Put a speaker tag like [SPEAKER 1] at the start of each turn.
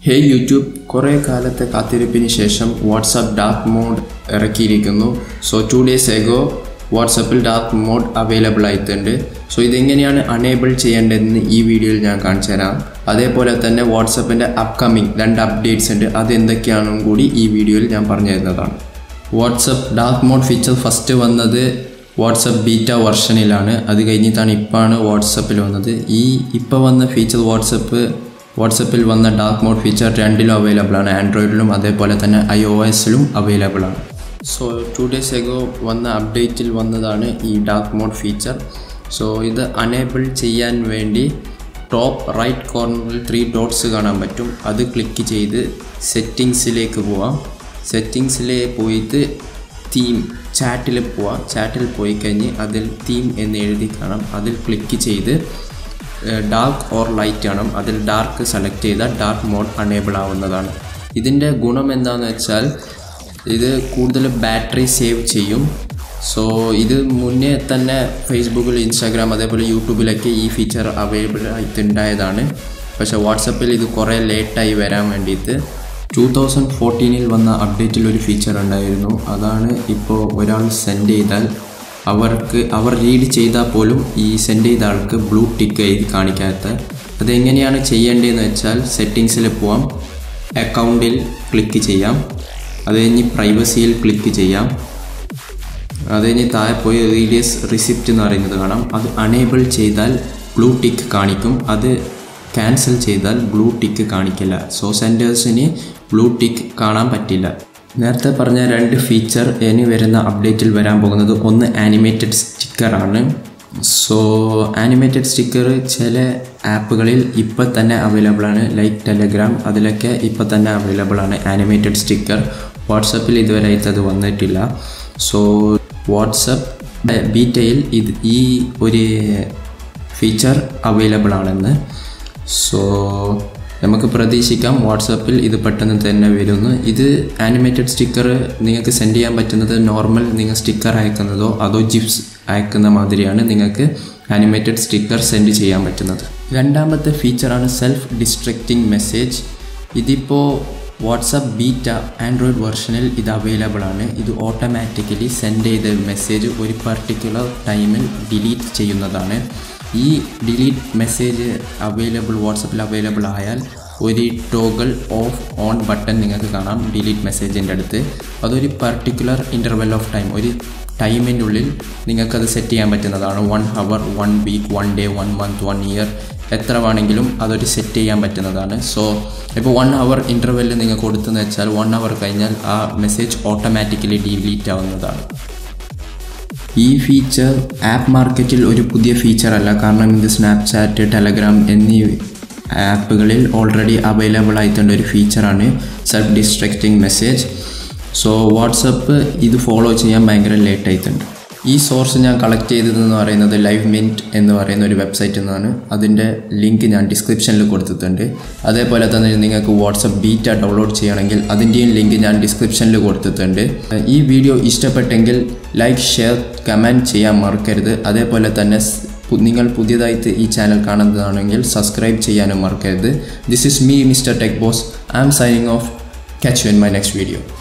[SPEAKER 1] ഹേ YouTube കുറേ കാലത്തെ കാത്തിരിപ്പിന് ശേഷം വാട്സാപ്പ് ഡാർക്ക് മോഡ് ഇറക്കിയിരിക്കുന്നു സോ ടു ഡേയ്സ് എഗോ വാട്സപ്പിൽ ഡാർക്ക് മോഡ് അവൈലബിൾ ആയിട്ടുണ്ട് സോ ഇതെങ്ങനെയാണ് അണേബിൾ ചെയ്യേണ്ടതെന്ന് ഈ വീഡിയോയിൽ ഞാൻ കാണിച്ചു തരാം അതേപോലെ തന്നെ വാട്സപ്പിൻ്റെ അപ്കമിങ് രണ്ട് അപ്ഡേറ്റ്സ് ഉണ്ട് അത് എന്തൊക്കെയാണെന്നും കൂടി ഈ വീഡിയോയിൽ ഞാൻ പറഞ്ഞു തരുന്നതാണ് WhatsApp dark mode feature first വന്നത് വാട്സപ്പ് ബീറ്റ വെർഷനിലാണ് അത് കഴിഞ്ഞിട്ടാണ് ഇപ്പോഴാണ് വാട്സപ്പിൽ വന്നത് ഈ ഇപ്പോൾ വന്ന ഫീച്ചർ വാട്സപ്പ് വാട്സപ്പിൽ വന്ന ഡാർക്ക് മോഡ് ഫീച്ചർ രണ്ടിലും അവൈലബിൾ ആണ് ആൻഡ്രോയിഡിലും അതേപോലെ തന്നെ ഐ ഒ എസിലും അവൈലബിൾ ആണ് സോ ടു ഡേയ്സ് എഗോ വന്ന അപ്ഡേറ്റിൽ വന്നതാണ് ഈ ഡാർക്ക് മോഡ് ഫീച്ചർ സോ ഇത് അനേബിൾ ചെയ്യാൻ വേണ്ടി ടോപ്പ് റൈറ്റ് കോർണറിൽ ത്രീ ഡോട്ട്സ് കാണാൻ പറ്റും അത് ക്ലിക്ക് ചെയ്ത് സെറ്റിങ്സിലേക്ക് പോവാം സെറ്റിങ്സിൽ പോയിട്ട് തീം ചാറ്റിൽ പോവാം ചാറ്റിൽ പോയി കഴിഞ്ഞ് അതിൽ തീം എന്ന് എഴുതി കാണാം അതിൽ ക്ലിക്ക് ചെയ്ത് ഡാർക്ക് ഓർ ലൈറ്റ് കാണാം അതിൽ ഡാർക്ക് സെലക്ട് ചെയ്താൽ ഡാർക്ക് മോഡ് അണേബിൾ ആവുന്നതാണ് ഇതിൻ്റെ ഗുണം എന്താണെന്ന് വെച്ചാൽ ഇത് കൂടുതൽ ബാറ്ററി സേവ് ചെയ്യും സോ ഇത് മുന്നേ തന്നെ ഫേസ്ബുക്കിൽ ഇൻസ്റ്റാഗ്രാം അതേപോലെ യൂട്യൂബിലൊക്കെ ഈ ഫീച്ചർ അവൈലബിൾ ആയിട്ടുണ്ടായതാണ് പക്ഷേ വാട്സപ്പിൽ ഇത് കുറേ ലേറ്റായി വരാൻ വേണ്ടിയിട്ട് ടു തൗസൻഡ് ഫോർട്ടീനിൽ വന്ന അപ്ഡേറ്റിൽ ഒരു ഫീച്ചർ ഉണ്ടായിരുന്നു അതാണ് ഇപ്പോൾ ഒരാൾ സെൻഡ് ചെയ്താൽ അവർക്ക് അവർ റീഡ് ചെയ്താൽ പോലും ഈ സെൻഡ് ചെയ്ത ആൾക്ക് ബ്ലൂ ടിക്ക് എഴുതി കാണിക്കാത്ത അതെങ്ങനെയാണ് ചെയ്യേണ്ടതെന്ന് വെച്ചാൽ സെറ്റിങ്സിൽ പോവാം അക്കൗണ്ടിൽ ക്ലിക്ക് ചെയ്യാം അത് കഴിഞ്ഞ് പ്രൈവസിയിൽ ക്ലിക്ക് ചെയ്യാം അത് കഴിഞ്ഞ് താഴെ പോയി റീഡിയസ് റിസിപ്റ്റ് എന്ന് പറയുന്നത് കാണാം അത് അണേബിൾ ചെയ്താൽ ബ്ലൂ ടിക്ക് കാണിക്കും അത് ക്യാൻസൽ ചെയ്താൽ ബ്ലൂ ടിക്ക് കാണിക്കില്ല സോ സെൻറ്റേഴ്സിന് ബ്ലൂ ടിക്ക് കാണാൻ പറ്റില്ല നേരത്തെ പറഞ്ഞ രണ്ട് ഫീച്ചർ ഇനി വരുന്ന അപ്ഡേറ്റിൽ വരാൻ പോകുന്നത് ഒന്ന് ആനിമേറ്റഡ് സ്റ്റിക്കറാണ് സോ ആനിമേറ്റഡ് സ്റ്റിക്കർ ചില ആപ്പുകളിൽ ഇപ്പോൾ തന്നെ അവൈലബിൾ ആണ് ലൈക്ക് ടെലഗ്രാം അതിലൊക്കെ ഇപ്പോൾ തന്നെ അവൈലബിൾ ആണ് ആനിമേറ്റഡ് സ്റ്റിക്കർ വാട്സപ്പിൽ ഇതുവരെയായിട്ട് അത് വന്നിട്ടില്ല സോ വാട്സപ്പ് ബീറ്റയിൽ ഇത് ഈ ഒരു ഫീച്ചർ അവൈലബിൾ ആണെന്ന് സോ നമുക്ക് പ്രതീക്ഷിക്കാം വാട്സാപ്പിൽ ഇത് പെട്ടെന്ന് തന്നെ വരുന്നു ഇത് ആനിമേറ്റഡ് സ്റ്റിക്കർ നിങ്ങൾക്ക് സെൻഡ് ചെയ്യാൻ പറ്റുന്നത് നോർമൽ നിങ്ങൾ സ്റ്റിക്കർ അയക്കുന്നതോ അതോ ജിപ്സ് അയക്കുന്ന മാതിരിയാണ് നിങ്ങൾക്ക് ആനിമേറ്റഡ് സ്റ്റിക്കർ സെൻഡ് ചെയ്യാൻ പറ്റുന്നത് രണ്ടാമത്തെ ഫീച്ചറാണ് സെൽഫ് ഡിസ്ട്രക്റ്റിംഗ് മെസ്സേജ് ഇതിപ്പോൾ വാട്സപ്പ് ബീറ്റ ആൻഡ്രോയിഡ് വെർഷനിൽ ഇത് അവൈലബിൾ ആണ് ഇത് ഓട്ടോമാറ്റിക്കലി സെൻഡ് ചെയ്ത മെസ്സേജ് ഒരു പർട്ടിക്കുലർ ടൈമിൽ ഡിലീറ്റ് ചെയ്യുന്നതാണ് ഈ ഡിലീറ്റ് മെസ്സേജ് അവൈലബിൾ വാട്സപ്പിൽ അവൈലബിൾ ആയാൽ ഒരു ടോഗിൾ ഓഫ് ഓൺ ബട്ടൺ നിങ്ങൾക്ക് കാണാം ഡിലീറ്റ് മെസ്സേജിൻ്റെ അടുത്ത് അതൊരു പർട്ടിക്കുലർ ഇൻ്റർവെൽ ഓഫ് ടൈം ഒരു ടൈമിൻ്റെ ഉള്ളിൽ നിങ്ങൾക്കത് സെറ്റ് ചെയ്യാൻ പറ്റുന്നതാണ് one hour one week one day one month one year എത്ര വേണമെങ്കിലും അതൊരു സെറ്റ് ചെയ്യാൻ പറ്റുന്നതാണ് സോ ഇപ്പോൾ വൺ അവർ ഇൻ്റർവെല്ലിൽ നിങ്ങൾ കൊടുത്തെന്ന് വെച്ചാൽ വൺ അവർ കഴിഞ്ഞാൽ ആ മെസ്സേജ് ഓട്ടോമാറ്റിക്കലി ഡിലീറ്റ് ആവുന്നതാണ് ഈ ഫീച്ചർ ആപ്പ് മാർക്കറ്റിൽ ഒരു പുതിയ ഫീച്ചർ അല്ല കാരണം ഇത് സ്നാപ്ചാറ്റ് ടെലഗ്രാം എന്നീ ആപ്പുകളിൽ ഓൾറെഡി അവൈലബിൾ ആയിട്ടുള്ള ഒരു ഫീച്ചറാണ് self destructing message so WhatsApp ഇത് ഫോളോ ചെയ്യാൻ ഭയങ്കര ലേറ്റ് ആയിട്ടുണ്ട് ഈ സോഴ്സ് ഞാൻ കളക്ട് ചെയ്തതെന്ന് പറയുന്നത് ലൈവ് മിൻറ്റ് എന്ന് പറയുന്ന ഒരു വെബ്സൈറ്റിൽ നിന്നാണ് അതിൻ്റെ ലിങ്ക് ഞാൻ ഡിസ്ക്രിപ്ഷനിൽ കൊടുത്തിട്ടുണ്ട് അതേപോലെ തന്നെ നിങ്ങൾക്ക് വാട്സപ്പ് ബീറ്റ ഡൗൺലോഡ് ചെയ്യണമെങ്കിൽ അതിൻ്റെയും ലിങ്ക് ഞാൻ ഡിസ്ക്രിപ്ഷനിൽ കൊടുത്തിട്ടുണ്ട് ഈ വീഡിയോ ഇഷ്ടപ്പെട്ടെങ്കിൽ ലൈക്ക് ഷെയർ കമൻറ്റ് ചെയ്യാൻ മറക്കരുത് അതേപോലെ തന്നെ നിങ്ങൾ പുതിയതായിട്ട് ഈ ചാനൽ കാണുന്നതാണെങ്കിൽ സബ്സ്ക്രൈബ് ചെയ്യാനും മറക്കരുത് this is me mister Tech Boss I am signing off catch you in my next video